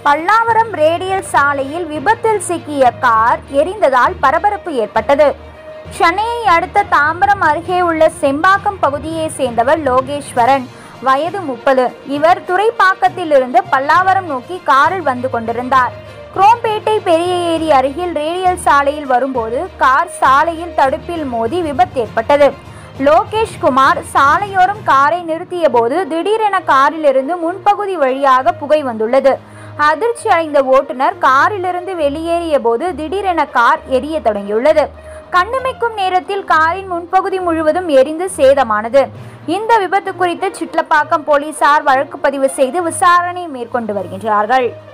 Pallavaram radial சாலையில் விபத்தில் சிக்கிய கார் எரிந்ததால் பரபரப்பு ஏற்பட்டது சென்னையை அடுத்த தாம்பரம் அருகே உள்ள செம்பாக்கம் பகுதியை சேர்ந்தவர் லோகேஸ்வரன் வயது முப்பது இவர் துறைப்பாக்கத்திலிருந்து பல்லாவரம் நோக்கி காரில் வந்து கொண்டிருந்தார் குரோம்பேட்டை பெரிய ஏரி அருகில் ரேடியல் சாலையில் வரும்போது கார் சாலையில் தடுப்பில் மோதி விபத்து ஏற்பட்டது லோகேஷ் குமார் சாலையோரம் காரை நிறுத்திய போது திடீரென காரிலிருந்து முன்பகுதி வழியாக புகை வந்துள்ளது அதிர்ச்சி அடைந்த ஓட்டுநர் காரிலிருந்து வெளியேறிய போது திடீரென கார் எரிய தொடங்கியுள்ளது கண்ணிமைக்கும் நேரத்தில் காரின் முன்பகுதி முழுவதும் எரிந்து சேதமானது இந்த விபத்து குறித்து சிட்லப்பாக்கம் போலீசார் வழக்கு பதிவு செய்து விசாரணை மேற்கொண்டு வருகின்றார்கள்